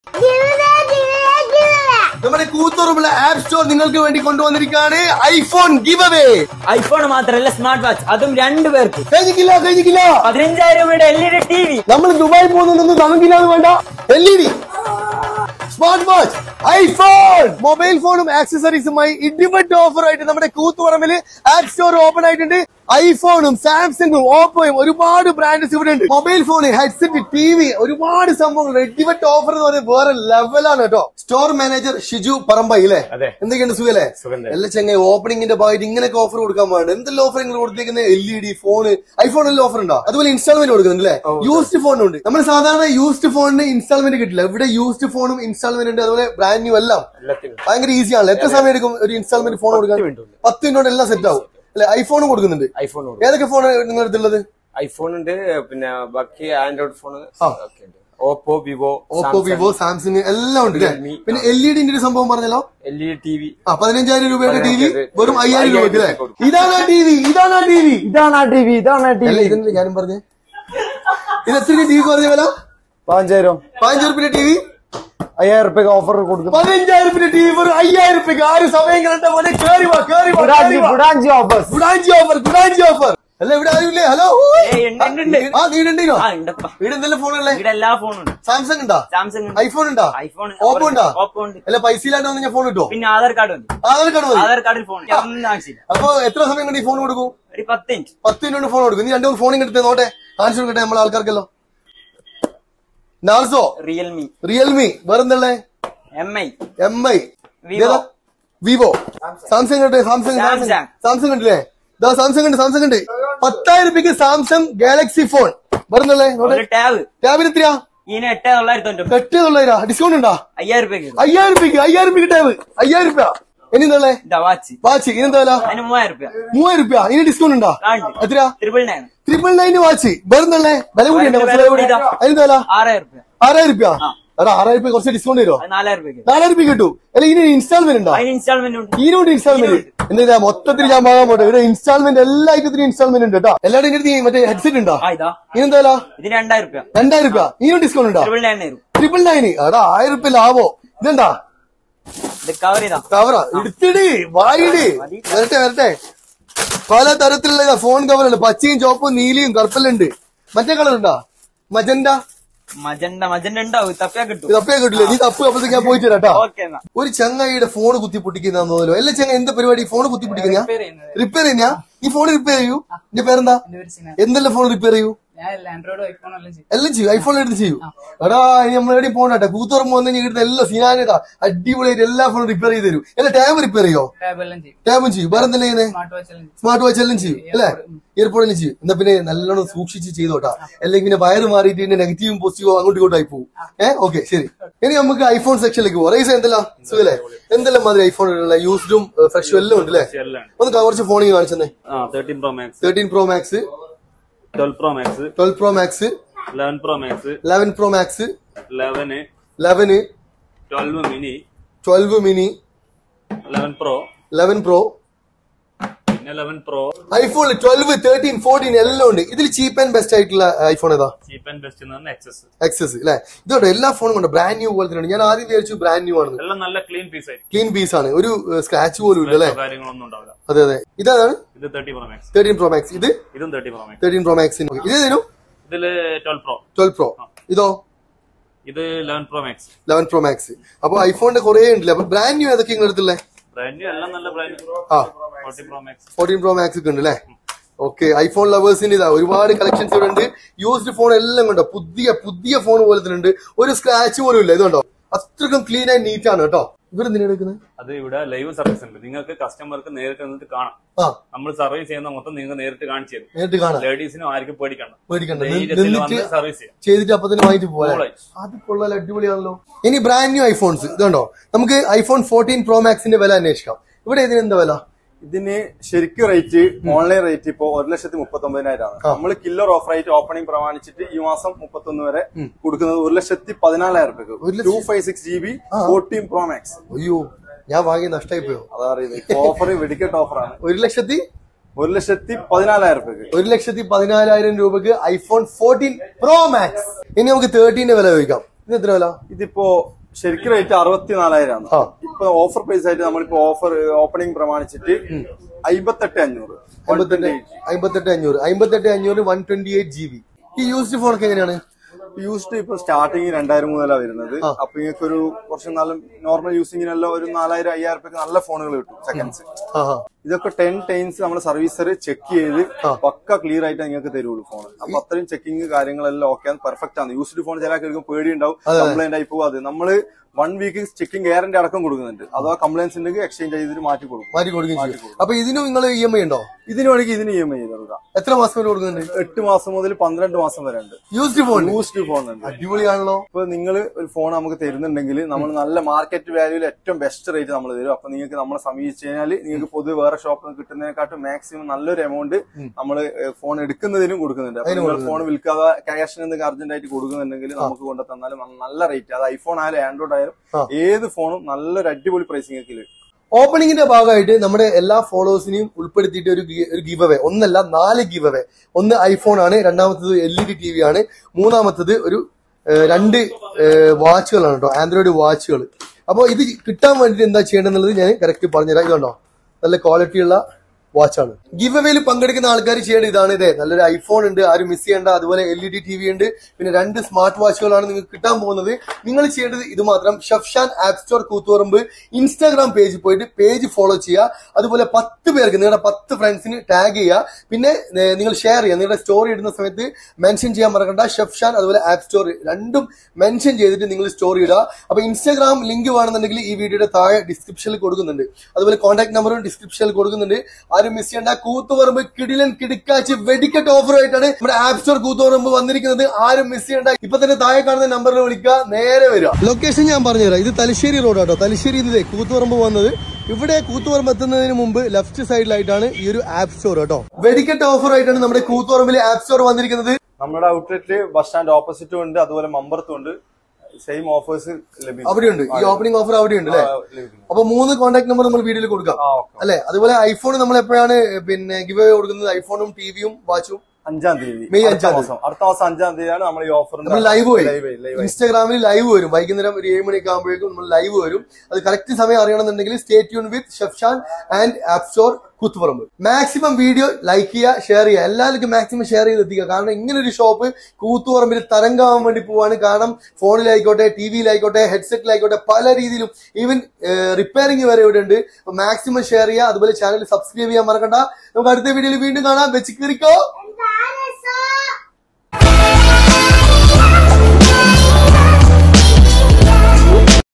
നമ്മുടെ കൂത്തുറമ്പുള്ള app store നിങ്ങൾക്ക് വേണ്ടി കൊണ്ടുവന്നിരിക്കുകയാണ് ഐഫോൺ ഗിവ് അവേ ഐഫോൺ മാത്രമല്ല സ്മാർട്ട് വാച്ച് അതും രണ്ടു പേർക്ക് കഴിഞ്ഞില്ല കഴിഞ്ഞില്ല പതിനഞ്ചായിരം രൂപയുടെ L E D T V നമ്മൾ ദുബായി പോകുന്നുണ്ടെന്ന് നമുക്കില്ല എന്ന് വേണ്ട L E D smart watch iPhone mobile ഫോണും ആക്സസറീസുമായി ഇടിപെട്ട ഓഫർ ആയിട്ട് നമ്മുടെ കൂത്തുപറമ്പിൽ ആപ്പ് സ്റ്റോർ ഓപ്പൺ ആയിട്ടുണ്ട് ഐഫോണും സാംസങ്ങും ഓപ്പോയും ഒരുപാട് ബ്രാൻഡ്സ് ഇവിടെ ഉണ്ട് mobile phone headset T V ഒരുപാട് സംഭവങ്ങൾ ഇടിപെട്ട ഓഫർ എന്ന് പറയുന്നത് വേറെ ലെവലാണ് കേട്ടോ സ്റ്റോർ മാനേജർ ഷിജു പറമ്പൈ അല്ലേ അതെ. എന്തൊക്കെയുണ്ട് സുഖല്ലേ സുഖം തന്നെ. എല്ലാ ചെങ്ങ ഓപ്പണിംഗിന്റെ ഭാഗമായിട്ട് ഇങ്ങനെയൊക്കെ ഓഫർ കൊടുക്കാൻ പാടുണ്ട് എന്തെല്ലാം ഓഫർ നിങ്ങൾ കൊടുത്തേക്കുന്നത് എൽ ഇ ഡി ഫോണ് ഐഫോണിൽ ഓഫർ ഉണ്ടോ അതുപോലെ ഇൻസ്റ്റാൾമെന്റ് കൊടുക്കുന്നുണ്ട് അല്ലേ യൂസ്ഡ് ഫോണുണ്ട് നമ്മൾ സാധാരണ യൂസ്ഡ് ഫോണിന് ഇൻസ്റ്റാൾമെന്റ് കിട്ടില്ല ഇവിടെ യൂസ്ഡ് ഫോണും ഇൻസ്റ്റാൾമെന്റ് ഉണ്ട് അതുപോലെ ബ്രാൻഡ് ന്യൂ എല്ലാം എല്ലാത്തിനും ഭയങ്കര ഈസി ആണല്ലോ എത്ര സമയം എടുക്കും ഒരു ഇൻസ്റ്റാൾമെന്റ് ഫോൺ കൊടുക്കാൻ minute കൊണ്ട്. പത്ത് മിനിറ്റ് എല്ലാം സെറ്റ് ആവും അല്ലെ ഐഫോണും കൊടുക്കുന്നുണ്ട് ഐഫോൺ ഉണ്ട് ഏതൊക്കെ ഫോൺ നിങ്ങളുടെ അടുത്തുള്ളത് ഐഫോൺ ഉണ്ട് പിന്നെ ബാക്കി ആൻഡ്രോയിഡ് ഫോൺ ആ. ഒക്കെ ഉണ്ട് Oppo Vivo Oppo Vivo Samsung എല്ലാം ഉണ്ട് അല്ലേ Realme. പിന്നെ എൽ ഇ ഡിന്റെ ഒരു സംഭവം പറഞ്ഞല്ലോ എൽ ഇ ടി വി ആ പതിനഞ്ചായിരം രൂപയുടെ ടി വി പതിനഞ്ചായിരം വെറും അയ്യായിരം രൂപ അല്ലേ കൊടുക്കും. ഇതാണ് ആ ടി വി ഇതാണ് ആ ടി വി ഇതാണ് ആ ടി വി ഇതാണ് ആ ടി അല്ല വി ഇതല്ലേ ഞാനും പറഞ്ഞേ ഇത് എത്ര ടി വി പറഞ്ഞ വില പതിനഞ്ചായിരം പതിനഞ്ച് റുപ്യ ടി വി അയ്യായിരം റുപ്യക്ക് ഓഫർ കൊടുക്കും പതിനഞ്ചായിരം റുപ്യ ടി വി വെറും അയ്യായിരം റുപ്യക്ക് ആര് സമയം കണ്ട പോലെ കേറി വാ കേറി വാ ബുഡാഞ്ചി കേറി വാ. ബുഡാഞ്ചി ഓഫേഴ്സ് ഗുഡാഞ്ചി ഓഫർ ഗുഡാഞ്ചി ഓഫർ അല്ല ഇവിടെ ആരുമില്ലേ ഹലോ ഏയ് ഉണ്ട്, ഉണ്ട്, ഉണ്ട്. ആ നീടുണ്ടോ ആ ഉണ്ടപ്പ വീട് എന്തെല്ലാം ഫോണല്ലേ ഇവിടെ എല്ലാ ഫോണും ഉണ്ട് സാംസങ് ഉണ്ടാ സാംസങ് ഉണ്ട് ഐഫോൺ ഉണ്ടാ ഐഫോൺ ഓപ്പോ ഉണ്ടാ ഓപ്പോ ഉണ്ട് അല്ല പൈസ ഇല്ലാണ്ട് വന്ന് ഞാൻ ഫോൺ കിട്ടോ പിന്നെ ആധാർ കാർഡ് ഉണ്ട് ആധാർ കാർഡ് മതി ആധാർ കാർഡിൽ ഫോൺ ഒന്നും ആവശ്യമില്ല അപ്പൊ എത്ര സമയം കൊണ്ട് ഈ ഫോൺ കൊടുക്കും ഒരു പത്ത് മിനിറ്റ് പത്ത് മിനിറ്റ് കൊണ്ട് ഫോൺ കൊടുക്കും നീ രണ്ടു മൂന്ന് ഫോണിങ് എടുത്ത് നോട്ടെ കാണിച്ചു കൊടുക്കട്ടെ നമ്മളെ ആൾക്കാർക്കല്ലോ Narzo Realme Realme വേറെന്തല്ലേ M I M I Vivo. Vivo Samsung ഉണ്ട് സാംസങ് Samsung. സാംസങ് ഉണ്ടല്ലേ ഇതാ സാംസങ് ഉണ്ട് സാംസങ് ഉണ്ട് പത്തായിരം രൂപയ്ക്ക് സാംസങ് ഗാലക്സി ഫോൺ വേറെന്തല്ലേ നോട്ടെ ഒരു ടാബ് ടാബിന് എത്രയാ ഇതിന് എട്ട് തൊള്ളായിരത്തി തൊണ്ണൂറ്റി എട്ട് തൊള്ളായിരം ഡിസ്കൗണ്ട് ഉണ്ടോ അയ്യായിരം രൂപയ്ക്ക് അയ്യായിരം രൂപയ്ക്ക് അയ്യായിരം രൂപയ്ക്ക് ടാബ് അയ്യായിരം രൂപ ഇനി എന്തല്ലേ ഇതാ വാച്ച് വാച്ച് ഇനെന്താ വില അതിന് മൂവായിരം രൂപ മൂവായിരം രൂപ ഇനി ഡിസ്കൗണ്ട് ഉണ്ടോ കാണിച്ചു എത്രയാ triple nine triple nine watch വേറെന്തല്ലേ വില കൂടിയുണ്ടോ വില കുറച്ച് വില കൂടി കൂടിയതാ. അതിനെന്താ വില ആറായിരം രൂപ ആറായിരം രൂപ എടാ ആറായിരം രൂപ കുറച്ച് ഡിസ്കൗണ്ട് തരുമോ അത് നാലായിരം രൂപയ്ക്ക് നാലായിരം രൂപ കിട്ടൂ അല്ല ഇനി ഇൻസ്റ്റാൾമെന്റ് ഉണ്ടോ അതിന് ഇൻസ്റ്റാൾമെന്റ് ഉണ്ട് ഇതിനോട് ഇൻസ്റ്റാൾമെന്റ് എന്താ മൊത്തത്തിൽ ഞാൻ വാങ്ങാൻ പോട്ടെ ഇവിടെ ഇൻസ്റ്റാൾമെന്റ് എല്ലാ ഐറ്റത്തിനും ഇൻസ്റ്റാൾമെന്റ് ഉണ്ട് കേട്ടോ എല്ലാവരും ഇങ്ങനെ മറ്റേ ഹെഡ്സെറ്റ് ഉണ്ടോ ആ ഇതാ ഇനെന്താ വില ഇതിന് രണ്ടായിരം രൂപ രണ്ടായിരം രൂപ ഇതിനും ഡിസ്കൗണ്ട് ഉണ്ടോ ട്രിപ്പിൾ നയൻ തരും ട്രിപ്പിൾ നയന് എടാ ആയിരം രൂപ ലാഭോ ഇതെന്താ ഇത് കവർ ചെയ്താ കവറാ എടുത്തിട് വായിട് വരട്ടെ വരട്ടെ പല തരത്തിലുള്ള ഇതാ ഫോൺ കവറുണ്ട് പച്ചയും ചുവപ്പും നീലിയും കറുപ്പെല്ലാം ഉണ്ട് മറ്റേ കളർ ഉണ്ടോ മജന്റ മജണ്ട മജണ്ട ഉണ്ടാവും തപ്പിയാ കിട്ടും ഇത് അപ്പേ കിട്ടില്ല നീ തപ്പ് അപ്പഴത്തേക്ക് ഞാൻ പോയിട്ട് വരാം കേട്ടോ ഓക്കെ എന്നാ ഒരു ചങ്ങായിയുടെ ഫോൺ കുത്തി പൊട്ടിക്കുന്ന തോന്നലോ എല്ലാ ചങ്ങ എന്ത് പരിപാടി ഫോൺ കുത്തി പൊട്ടിക്കുന്ന റിപ്പയർ ചെയ്യുന്ന ഈ ഫോൺ റിപ്പയർ ചെയ്യൂ എന്റെ പേരെന്താ എന്തെല്ലാം ഫോൺ റിപ്പയർ ചെയ്യൂ ഞാൻ ആൻഡ്രോയിഡ് ഐഫോൺ എല്ലാം ചെയ്യും എല്ലാം ചെയ്യും ഐഫോൺ എടുത്ത് ചെയ്യൂ എടാ ഇനി നമ്മൾ എവിടെയും പോകണ്ടേ കൂത്തുറമ്പ് വന്ന് ഇവിടുത്തെ എല്ലാ സിനാനിതാ അടിപൊളിയായിട്ട് എല്ലാ ഫോണും റിപ്പയർ ചെയ്ത് തരും അല്ല ടാബ് റിപ്പയർ ചെയ്യോ ടാബ് എല്ലാം ചെയ്യും ടാബും ചെയ്യും വേറെ എന്തെല്ലാം ചെയ്യുന്നത് സ്മാർട്ട് വാച്ച് എല്ലാം ചെയ്യും സ്മാർട്ട് വാച്ച് എല്ലാം ചെയ്യും അല്ലേ ഇയർപോർട്ടിലും ചെയ്യും എന്നാ പിന്നെ നല്ലോണം സൂക്ഷിച്ച് ചെയ്തോട്ടാ അല്ലെങ്കിൽ പിന്നെ വയറ് മാറിയിട്ട് പിന്നെ നെഗറ്റീവും പോസിറ്റീവും അങ്ങോട്ടും ഇങ്ങോട്ടും ആയി പോകും ഏഹ് ഓക്കെ ശരി ഇനി നമുക്ക് ഐഫോൺ സെക്ഷനിലേക്ക് പോവാം റൈസ് എന്തെല്ലാം സുഖല്ലേ എന്തെല്ലാം മാതിരി ഐഫോൺ യൂസ്ഡും ഫ്രഷും എല്ലാം ഉണ്ട് അല്ലേ എല്ലാം ഒന്ന് കുറച്ച് ഫോണിങ് കാണിച്ചെന്നേ ആ thirteen pro max thirteen pro max twelve pro max twelve pro max eleven pro max eleven pro max ലെവന് ലെവന് twelve mini twelve mini eleven pro eleven pro പിന്നെ eleven pro iPhone twelve thirteen fourteen എല്ലാം ഉണ്ട് ഇതിൽ cheap and best ആയിട്ടുള്ള iPhone ഏതാ cheap and best എന്ന് പറഞ്ഞാൽ എക്സസ് എക്സസ് അല്ലെ ഇതോടെ എല്ലാ ഫോണും കൊണ്ട് ബ്രാൻഡ് ന്യൂ പോലെ തന്നെ ഞാൻ ആദ്യം വിചാരിച്ചു ബ്രാൻഡ് ന്യൂ ആണെന്ന് എല്ലാം നല്ല ക്ലീൻ പീസ് ആയിരിക്കും ക്ലീൻ പീസ് ആണ് ഒരു സ്ക്രാച്ച് പോലും ഇല്ല അല്ലെ കാര്യങ്ങളൊന്നും ഉണ്ടാവില്ല അതെ അതെ ഇതാണ് ഇത് thirty pro max thirteen pro max ഇത് ഇതും thirty pro max thirteen pro മാക്സിന് ഇത് തരും ഇതില് ട്വൽവ് പ്രോ ട്വൽവ് പ്രോ ഇതോ ഇത് eleven pro max eleven pro max അപ്പൊ ഐഫോണിന്റെ കുറെ ഉണ്ടല്ലേ അപ്പൊ ബ്രാൻഡ് ന്യൂ ഏതൊക്കെ നിങ്ങൾ എടുത്തില്ലേ ബ്രാൻഡ് ന്യൂ എല്ലാം നല്ല ബ്രാൻഡ് ആ forty pro max fourteen pro max ഒക്കെ ഉണ്ട് അല്ലേ ഓക്കെ ഐഫോൺ ലവേഴ്സിന്റെ ഇതാ ഒരുപാട് കളക്ഷൻസ് ഇവിടെ ഉണ്ട് യൂസ്ഡ് ഫോൺ എല്ലാം കണ്ടോ പുതിയ പുതിയ ഫോൺ പോലെ തന്നെ ഉണ്ട് ഒരു സ്ക്രാച്ച് പോലും ഇല്ല ഇതുണ്ടോ അത്രക്കും ക്ലീൻ ആൻഡ് നീറ്റ് ആണ് കേട്ടോ ഇവരെന്തിനാ എടുക്കുന്നത് അത് ഇവിടെ ലൈവ് സർവീസ് ഉണ്ട് നിങ്ങൾക്ക് കസ്റ്റമർക്ക് നേരിട്ട് നിന്നിട്ട് കാണാം ആ നമ്മൾ സർവീസ് ചെയ്യുന്ന മൊത്തം നിങ്ങൾക്ക് നേരിട്ട് കാണിച്ചു തരും നേരിട്ട് കാണാം ലേഡീസിനും ആർക്കും പേടിക്കണ്ട പേടിക്കണ്ട നി- ധൈര്യത്തിൽ നിന്നിട്ട് വന്ന് സർവീസ് ചെയ്യാം ചെയ്തിട്ട് അപ്പൊ തന്നെ വാങ്ങിട്ട് പോകാം Cool ആയി. അത് കൊള്ളാൻ അടിപൊളിയാണല്ലോ ഇനി ബ്രാൻഡ് ന്യൂ ഐഫോൺസ് ഇതുണ്ടോ നമുക്ക് ഐഫോൺ ഫോർട്ടീൻ പ്രോ മാക്സിന്റെ വില അന്വേഷിക്കാം ഇവിടെ ഇതിന് എന്താ വില ഇതിന് ശരിക്കും റേറ്റ് ഓൺലൈൻ റേറ്റ് ഇപ്പോ ഒരു ലക്ഷത്തി മുപ്പത്തി ഒമ്പതിനായിരമാണ് നമ്മൾ കില്ലർ ഓഫർ ആയിട്ട് ഓപ്പണിംഗ് പ്രമാണിച്ചിട്ട് ഈ മാസം മുപ്പത്തൊന്ന് വരെ കൊടുക്കുന്നത് ഒരു ലക്ഷത്തി പതിനാലായിരം ഒരു രൂപ ലക്ഷത്തി- two five six G B fourteen pro max അയ്യോ ഞാൻ വാങ്ങി നഷ്ടമായി പോയോ അതാ അറിയുന്നത് ഓഫർ വെടിക്കെട്ട് ഓഫറാണ് ഒരു ലക്ഷത്തി ഒരു ലക്ഷത്തി പതിനാലായിരം രൂപയ്ക്ക് ഒരു ലക്ഷത്തി പതിനാലായിരം രൂപക്ക് ഐഫോൺ ഫോർട്ടീൻ പ്രോ മാക്സ് ഇനി നമുക്ക് തേർട്ടീന്റെ വില ചോദിക്കാം ഇത് എത്ര വില ഇതിപ്പോ ശരിക്കും റേറ്റ് അറുപത്തിനാലായിരം ആ. ഇപ്പൊ ഓഫർ പ്രൈസ് ആയിട്ട് നമ്മളിപ്പോ ഓഫർ ഓപ്പണിംഗ് പ്രമാണിച്ചിട്ട് അമ്പത്തെട്ട് അഞ്ഞൂറ് അമ്പത്തെട്ട് അമ്പത്തെട്ട് അഞ്ഞൂറ് അമ്പത്തെട്ട് അഞ്ഞൂറ് one twenty eight G B ഈ യൂസ്ഡ് ഫോണൊക്കെ എങ്ങനെയാണ് യൂസ്ഡ് ഇപ്പൊ സ്റ്റാർട്ടിങ് രണ്ടായിരം മുതലാണ് വരുന്നത് അപ്പൊ നിങ്ങൾക്ക് ഒരു കുറച്ച് നല്ല നോർമൽ യൂസിങ്ങിനെല്ലാം ഒരു നാലായിരം അയ്യായിരം രൂപയ്ക്ക് നല്ല ഫോണുകൾ കിട്ടും സെക്കൻഡ്സ് ആ ആ ഇതൊക്കെ ടെൻ ടൈംസ് നമ്മുടെ സർവീസർ ചെക്ക് ചെയ്ത് പക്ക ക്ലിയർ ആയിട്ട് നിങ്ങൾക്ക് തരുള്ളൂ ഫോൺ അപ്പൊ അത്രയും ചെക്കിങ് കാര്യങ്ങളെല്ലാം ഓക്കെ പെർഫെക്റ്റ് ആണ് യൂസ്ഡ് ഫോൺ ചില ആൾക്കാർക്ക് പേടി ഉണ്ടാവും കംപ്ലൈന്റ് ആയി പോകും അത് നമ്മള് വൺ വീക്ക് ചെക്കിംഗ് ഗ്യാരണ്ടി അടക്കം കൊടുക്കുന്നുണ്ട് അഥവാ കംപ്ലൈൻസ് ഉണ്ടെങ്കിൽ എക്സ്ചേഞ്ച് ചെയ്തിട്ട് മാറ്റി കൊടുക്കും മാറ്റി കൊടുക്കുകയും ചെയ്യും അപ്പൊ ഇതിനും നിങ്ങൾ ഇ എം ഐ ഉണ്ടോ ഇതിന് വേണമെങ്കിൽ ഇതിന് ഇ എം ഐ ചെയ്ത് കൊടുക്കാം എത്ര മാസം വരെ കൊടുക്കുന്നുണ്ട് എട്ട് മാസം മുതൽ പന്ത്രണ്ട് മാസം വരെ ഉണ്ട് യൂസ്ഡ് ഫോൺ യൂസ്ഡ് ഫോൺ ഉണ്ട് അടിപൊളിയാണല്ലോ ഇപ്പൊ നിങ്ങൾ ഒരു ഫോൺ നമുക്ക് തരുന്നുണ്ടെങ്കിൽ നമ്മൾ നല്ല മാർക്കറ്റ് വാല്യൂല് ഏറ്റവും ബെസ്റ്റ് റേറ്റ് നമ്മൾ തരും അപ്പൊ നിങ്ങൾക്ക് നമ്മളെ സമീപിച്ചു കഴിഞ്ഞാൽ നിങ്ങൾക്ക് പൊതുവെ വേറെ ഷോപ്പിൽ നിന്ന് കിട്ടുന്നതിനെക്കാട്ടും മാക്സിമം നല്ലൊരു എമൗണ്ട് നമ്മൾ ഫോൺ എടുക്കുന്നതിനും കൊടുക്കുന്നുണ്ട് അപ്പൊ നിങ്ങൾ ഫോൺ വിൽക്കാതെ ക്യാഷിന് എന്തെങ്കിലും അർജന്റ് ആയിട്ട് കൊടുക്കുന്നുണ്ടെങ്കിൽ നമുക്ക് കൊണ്ടു തന്നാലും നല്ല റേറ്റ് അത് ഐഫോൺ ആയാലും ആൻഡ്രോയിഡ് ആയാലും ഏത് ഫോണും നല്ലൊരു അടിപൊളി പ്രൈസിംഗ് ഒക്കെ കിട്ടും ഓപ്പണിംഗിന്റെ ഭാഗമായിട്ട് നമ്മുടെ എല്ലാ ഫോളോവേഴ്സിനെയും ഉൾപ്പെടുത്തിയിട്ട് ഒരു ഗി- ഒരു ഗീവ് അവേ ഒന്നല്ല നാല് ഗീവ് അവേ ഒന്ന് ഐഫോൺ ആണ് രണ്ടാമത്തത് L E D T V ആണ് മൂന്നാമത്തത് ഒരു ഏഹ്, രണ്ട് ഏഹ്, വാച്ചുകളാണ് കേട്ടോ ആൻഡ്രോയിഡ് വാച്ചുകൾ അപ്പോൾ ഇത് കിട്ടാൻ വേണ്ടിയിട്ട് എന്താ ചെയ്യേണ്ടതെന്നുള്ളത് ഞാൻ കറക്റ്റ് പറഞ്ഞുതരാം ഇതുണ്ടോ നല്ല ക്വാളിറ്റിയുള്ള വാച്ചാണ് ഗിവ് അവേയിൽ പങ്കെടുക്കുന്ന ആൾക്കാർ ചെയ്യേണ്ട ഇതാണ് ഇതേ നല്ലൊരു ഐഫോൺ ഉണ്ട് ആരും മിസ് ചെയ്യേണ്ട അതുപോലെ L E D T V ഉണ്ട് പിന്നെ രണ്ട് സ്മാർട്ട് വാച്ചുകളാണ് നിങ്ങൾക്ക് കിട്ടാൻ പോകുന്നത് നിങ്ങൾ ചെയ്യേണ്ടത് ഇത് മാത്രം ഷഫ്ഷാൻ ആപ്പ് സ്റ്റോർ കൂത്തുപറമ്പ് ഇൻസ്റ്റാഗ്രാം പേജിൽ പോയിട്ട് പേജ് ഫോളോ ചെയ്യുക അതുപോലെ പത്ത് പേർക്ക് നിങ്ങളുടെ പത്ത് ഫ്രണ്ട്സിന് ടാഗ് ചെയ്യുക പിന്നെ ഏ, നിങ്ങൾ ഷെയർ ചെയ്യുക നിങ്ങളുടെ സ്റ്റോറി ഇടുന്ന സമയത്ത് മെൻഷൻ ചെയ്യാൻ മറക്കണ്ട ഷഫ്ഷാൻ അതുപോലെ ആപ്പ് സ്റ്റോർ രണ്ടും മെൻഷൻ ചെയ്തിട്ട് നിങ്ങൾ സ്റ്റോറി ഇടുക അപ്പൊ ഇൻസ്റ്റാഗ്രാം ലിങ്ക് വേണമെന്നുണ്ടെങ്കിൽ ഈ വീഡിയോയുടെ താഴെ ഡിസ്ക്രിപ്ഷനിൽ കൊടുക്കുന്നുണ്ട് അതുപോലെ കോൺടാക്ട് നമ്പറും ഡിസ്ക്രിപ്ഷനിൽ കൊടുക്കുന്നുണ്ട് ആരും മിസ് ചെയ്യേണ്ട കൂത്തുപറമ്പ് കിടിലൻ കിടുക്കാച്ച് വെടിക്കെട്ട് ഓഫർ ആയിട്ടാണ് നമ്മുടെ ആപ്പ് സ്റ്റോർ കൂത്തുപറമ്പ് വന്നിരിക്കുന്നത് ആരും മിസ് ചെയ്യേണ്ട ഇപ്പൊ തന്നെ താഴെ കാണുന്ന നമ്പറിൽ വിളിക്കുക നേരെ വരിക ലൊക്കേഷൻ ഞാൻ പറഞ്ഞുതരാം ഇത് തലശ്ശേരി റോഡ് ആട്ടോ തലശ്ശേരി ഇതേ കൂത്തുപറമ്പ് വന്നത് ഇവിടെ കൂത്തുപറമ്പ് എത്തുന്നതിന് മുമ്പ് ലെഫ്റ്റ് സൈഡിലായിട്ടാണ് ഈ ഒരു ആപ്പ് സ്റ്റോർ കേട്ടോ വെടിക്കെട്ട് ഓഫർ ആയിട്ടാണ് നമ്മുടെ കൂത്തുപറമ്പിലെ ആപ്പ് സ്റ്റോർ വന്നിരിക്കുന്നത് നമ്മുടെ ഔട്ട്ലെറ്റ് ബസ് സ്റ്റാൻഡ് ഓപ്പോസിറ്റും ഉണ്ട് അതുപോലെ മമ്പറത്തും ഉണ്ട് സെയിം ഓഫേഴ്സ് ലഭിക്കും അവിടെയുണ്ട് ഈ ഓപ്പണിംഗ് ഓഫർ അവിടെയുണ്ട് അല്ലേ ആ, ലഭിക്കും. അപ്പൊ മൂന്ന് കോൺടാക്ട് നമ്പർ നമ്മൾ വീഡിയോയിൽ കൊടുക്കാം ആ, ഓക്കെ. അല്ലെ അതുപോലെ ഐഫോൺ നമ്മൾ എപ്പോഴാണ് പിന്നെ ഗിവ് അവേ കൊടുക്കുന്നത് ഐഫോണും ടിവിയും വാച്ചും അഞ്ചാം തീയതി മെയ് അടുത്ത അഞ്ചാം മാസം അടുത്ത മാസം അഞ്ചാം തീയതിയാണ് നമ്മൾ ഈ ഓഫർ നമ്മൾ ലൈവ് വരും ലൈവ് ലൈവ് ഇൻസ്റ്റാഗ്രാമിൽ ലൈവ് വരും വൈകുന്നേരം ഒരു ഏഴ് മണിയൊക്കെ ആകുമ്പോഴേക്കും നമ്മൾ ലൈവ് വരും അത് കറക്റ്റ് സമയം അറിയണമെന്നുണ്ടെങ്കിൽ സ്റ്റേ ട്യൂൺ വിത്ത് ഷെഫ്ഷാൻ and app store Kuthuparamba maximum video like ചെയ്യുക ഷെയർ ചെയ്യുക എല്ലാവർക്കും മാക്സിമം ഷെയർ ചെയ്ത് എത്തിക്കുക കാരണം ഇങ്ങനെ ഒരു ഷോപ്പ് കൂത്തുപറമ്പിൽ തരംഗാവാൻ വേണ്ടി പോവാണ് കാരണം ഫോണിലായിക്കോട്ടെ ടി വിയിലായിക്കോട്ടെ ഹെഡ്സെറ്റിലായിക്കോട്ടെ പല രീതിയിലും ഈവൻ റിപ്പയറിംഗ് വരെ ഇവിടെ ഉണ്ട് അപ്പൊ മാക്സിമം ഷെയർ ചെയ്യുക അതുപോലെ ചാനൽ സബ്സ്ക്രൈബ് ചെയ്യാൻ മറക്കണ്ട നമുക്ക് അടുത്ത വീഡിയോയിൽ വീണ്ടും കാണാം വെച്ച് കയറിക്കോ Dinosaur!